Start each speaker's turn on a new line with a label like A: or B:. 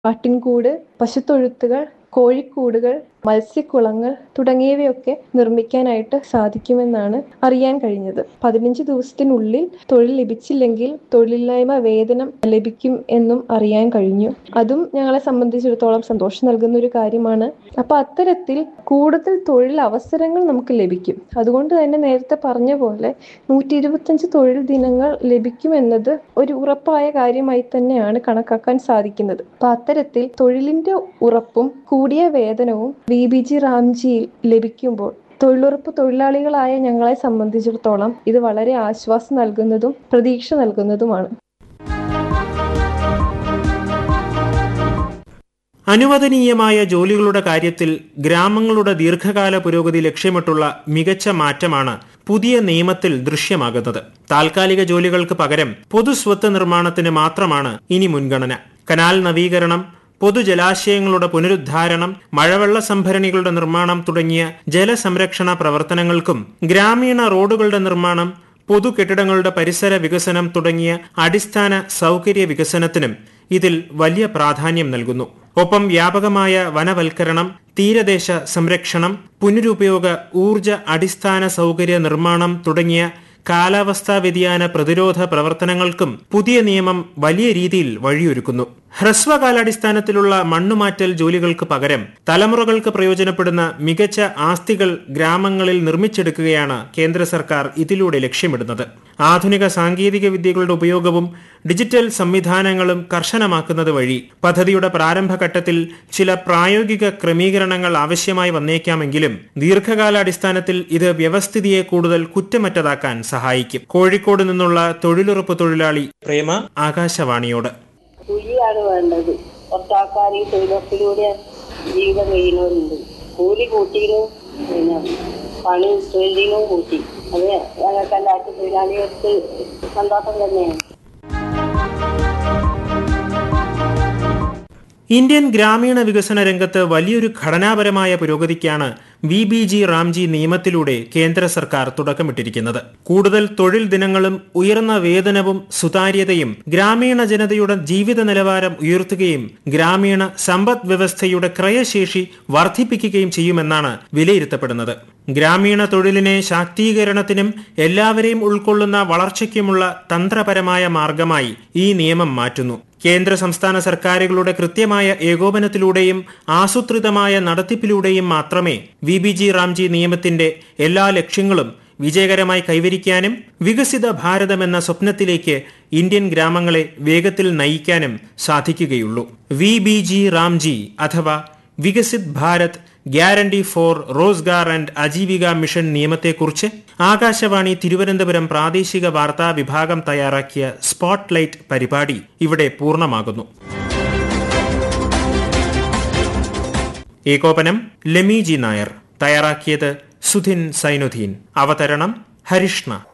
A: ആട്ടിൻകൂട് പശുത്തൊഴുത്തുകൾ കോഴിക്കൂടുകൾ മത്സ്യക്കുളങ്ങൾ തുടങ്ങിയവയൊക്കെ നിർമ്മിക്കാനായിട്ട് സാധിക്കുമെന്നാണ് അറിയാൻ കഴിഞ്ഞത് പതിനഞ്ച് ദിവസത്തിനുള്ളിൽ തൊഴിൽ ലഭിച്ചില്ലെങ്കിൽ തൊഴിലില്ലായ്മ വേതനം ലഭിക്കും എന്നും അറിയാൻ കഴിഞ്ഞു അതും ഞങ്ങളെ സംബന്ധിച്ചിടത്തോളം സന്തോഷം നൽകുന്ന ഒരു കാര്യമാണ് അപ്പൊ അത്തരത്തിൽ കൂടുതൽ തൊഴിൽ അവസരങ്ങൾ നമുക്ക് ലഭിക്കും അതുകൊണ്ട് തന്നെ നേരത്തെ പറഞ്ഞ പോലെ നൂറ്റി ഇരുപത്തഞ്ച് തൊഴിൽ ദിനങ്ങൾ ലഭിക്കുമെന്നത് ഒരു ഉറപ്പായ കാര്യമായി തന്നെയാണ് കണക്കാക്കാൻ സാധിക്കുന്നത് അപ്പൊ അത്തരത്തിൽ തൊഴിലിന്റെ ഉറപ്പും കൂടിയ വേതനവും വി ബി ജി റാംജിയിൽ ലഭിക്കുമ്പോൾ തൊഴിലുറപ്പ് തൊഴിലാളികളായ ഞങ്ങളെ സംബന്ധിച്ചിടത്തോളം ഇത് വളരെ ആശ്വാസം നൽകുന്നതും പ്രതീക്ഷ നൽകുന്നതുമാണ്
B: അനുവദനീയമായ ജോലികളുടെ കാര്യത്തിൽ ഗ്രാമങ്ങളുടെ ദീർഘകാല പുരോഗതി ലക്ഷ്യമിട്ടുള്ള മികച്ച മാറ്റമാണ് പുതിയ നിയമത്തിൽ ദൃശ്യമാകുന്നത് താൽക്കാലിക ജോലികൾക്ക് പകരം പൊതുസ്വത്ത് നിർമ്മാണത്തിന് മാത്രമാണ് ഇനി മുൻഗണന കനാൽ നവീകരണം പൊതുജലാശയങ്ങളുടെ പുനരുദ്ധാരണം മഴവെള്ള സംഭരണികളുടെ നിർമ്മാണം തുടങ്ങിയ ജലസംരക്ഷണ പ്രവർത്തനങ്ങൾക്കും ഗ്രാമീണ റോഡുകളുടെ നിർമ്മാണം പൊതു കെട്ടിടങ്ങളുടെ പരിസര വികസനം തുടങ്ങിയ അടിസ്ഥാന സൗകര്യ വികസനത്തിനും ഇതിൽ വലിയ പ്രാധാന്യം നൽകുന്നു ഒപ്പം വ്യാപകമായ വനവൽക്കരണം തീരദേശ സംരക്ഷണം പുനരുപയോഗ ഊർജ അടിസ്ഥാന സൗകര്യ നിർമ്മാണം തുടങ്ങിയ കാലാവസ്ഥാ വ്യതിയാന പ്രതിരോധ പ്രവർത്തനങ്ങൾക്കും പുതിയ നിയമം വലിയ രീതിയിൽ വഴിയൊരുക്കുന്നു ഹ്രസ്വകാലാടിസ്ഥാനത്തിലുള്ള മണ്ണുമാറ്റൽ ജോലികൾക്ക് പകരം തലമുറകൾക്ക് പ്രയോജനപ്പെടുന്ന മികച്ച ആസ്തികൾ ഗ്രാമങ്ങളിൽ നിർമ്മിച്ചെടുക്കുകയാണ് കേന്ദ്ര സർക്കാർ ഇതിലൂടെ ലക്ഷ്യമിടുന്നത് ആധുനിക സാങ്കേതിക വിദ്യകളുടെ ഉപയോഗവും ഡിജിറ്റൽ സംവിധാനങ്ങളും കർശനമാക്കുന്നത് വഴി പദ്ധതിയുടെ പ്രാരംഭഘട്ടത്തിൽ ചില പ്രായോഗിക ക്രമീകരണങ്ങൾ ആവശ്യമായി വന്നേക്കാമെങ്കിലും ദീർഘകാലാടിസ്ഥാനത്തിൽ ഇത് വ്യവസ്ഥിതിയെ കൂടുതൽ കുറ്റമറ്റതാക്കാൻ സഹായിക്കും കോഴിക്കോട് നിന്നുള്ള തൊഴിലുറപ്പ് തൊഴിലാളി പ്രേമ ആകാശവാണിയോട്
C: കൂലിയാണ് വേണ്ടത് കുറച്ചാൾക്കാർ ഈ തൊഴിലുറപ്പിലൂടെ ജീവിതം കഴിയുന്നവരുണ്ട് കൂലി കൂട്ടിയിരുന്നു പിന്നെ പണി തൊഴിലിനും കൂട്ടി അത് ഞങ്ങൾക്ക് എല്ലാവർക്കും തൊഴിലാളികൾക്ക് സന്തോഷം തന്നെയാണ്
B: ഇന്ത്യൻ ഗ്രാമീണ വികസന രംഗത്ത് വലിയൊരു ഘടനാപരമായ പുരോഗതിക്കാണ് വി ബി ജി റാംജി നിയമത്തിലൂടെ കേന്ദ്ര സർക്കാർ തുടക്കമിട്ടിരിക്കുന്നത് കൂടുതൽ തൊഴിൽ ദിനങ്ങളും ഉയർന്ന വേതനവും സുതാര്യതയും ഗ്രാമീണ ജനതയുടെ ജീവിത നിലവാരം ഉയർത്തുകയും ഗ്രാമീണ സമ്പദ് വ്യവസ്ഥയുടെ ക്രയശേഷി വർദ്ധിപ്പിക്കുകയും ചെയ്യുമെന്നാണ് വിലയിരുത്തപ്പെടുന്നത് ഗ്രാമീണ തൊഴിലിനെ ശാക്തീകരണത്തിനും എല്ലാവരെയും ഉൾക്കൊള്ളുന്ന വളർച്ചയ്ക്കുമുള്ള തന്ത്രപരമായ മാർഗമായി ഈ നിയമം മാറ്റുന്നു കേന്ദ്ര സംസ്ഥാന സർക്കാരുകളുടെ കൃത്യമായ ഏകോപനത്തിലൂടെയും ആസൂത്രിതമായ നടത്തിപ്പിലൂടെയും മാത്രമേ വി ബി ജി റാംജി നിയമത്തിന്റെ എല്ലാ ലക്ഷ്യങ്ങളും വിജയകരമായി കൈവരിക്കാനും വികസിത ഭാരതം എന്ന സ്വപ്നത്തിലേക്ക് ഇന്ത്യൻ ഗ്രാമങ്ങളെ വേഗത്തിൽ നയിക്കാനും സാധിക്കുകയുള്ളൂ വി ബി ജി റാംജി അഥവാ Viksit Bharat guarantee for Rozgar and Ajeevika mission നിയമത്തെക്കുറിച്ച് ആകാശവാണി തിരുവനന്തപുരം പ്രാദേശിക വാർത്താ വിഭാഗം തയ്യാറാക്കിയ സ്പോട്ട്ലൈറ്റ് പരിപാടി ഇവിടെ പൂർണ്ണമാകുന്നു ഏകോപനം ലെമി ജി നായർ തയ്യാറാക്കിയത് സുധിൻ സൈനുദ്ദീൻ അവതരണം ഹരിഷ്ണ